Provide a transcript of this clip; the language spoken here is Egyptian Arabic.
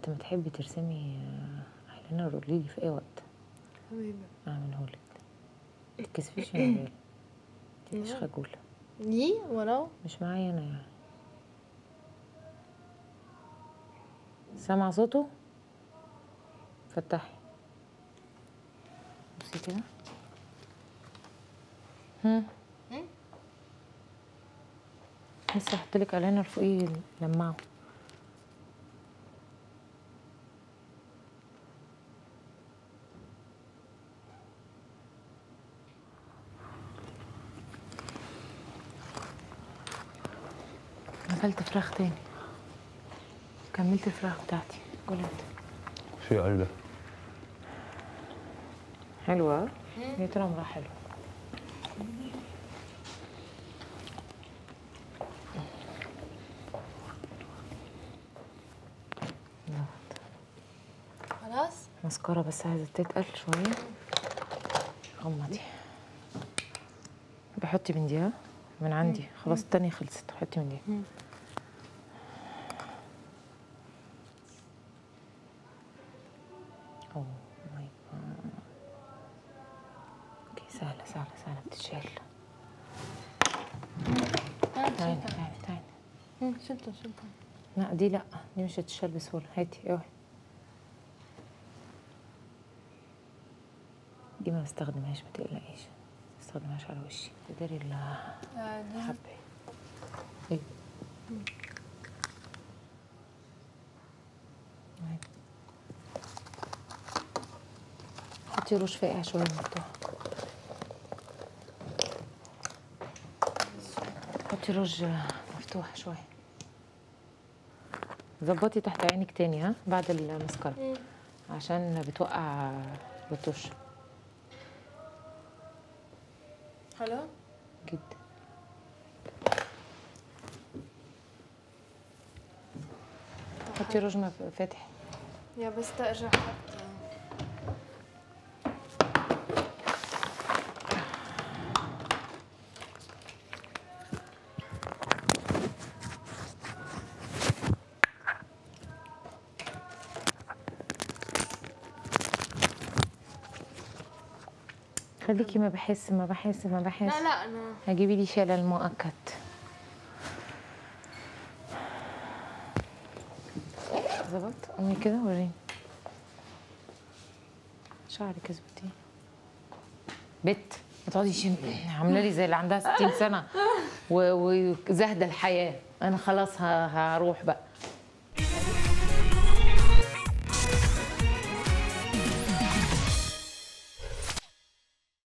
وقت ما تحبي ترسمي آه، اعلان قولي لي في اي وقت حبيبي اعمله لك تتكسفيش من بالي مش لا. خجولة ليه ولو مش معايا انا يعني سامعة صوته فتحي بصي كده هم هم؟ لسه هحطلك اعلان فوقيه لمعه اكلت فراخ تاني كملت الفراخ بتاعتي كل انت في قلة حلوة هي طول عمرها حلوة خلاص مسكرة بس عايزة تتقل شوية غمضي بحطي من دي ها؟ من عندي خلاص التانية خلصت حطي من دي اوه ماي جاد اوكي سهلة سهلة سهلة بتتشال تعالي تعالي تعالي هم، شلته شلته لا دي لا دي مش هتتشال بسهولة هاتي اوعي دي ما بستخدمهاش ما تقلقيش ما بستخدمهاش على وشي تقدري الحبة ايه أهي. حطي روج فاقع شوية مفتوح حطي روج مفتوح شوية ظبطي تحت عينك تاني ها بعد المسكرة عشان بتوقع الرتوش حلو جدا حطي روج مف- فاتح يا بس ترجع حط خليكي ما بحس ما بحس ما بحس لا لا انا هجيبي لي شلل مؤقت ظبط قومي كده وريني شعرك اظبطيه بت ما تقعدي شم عامله لي زي اللي عندها 60 سنه و- وزاهده الحياه انا خلاص ه- هروح بقى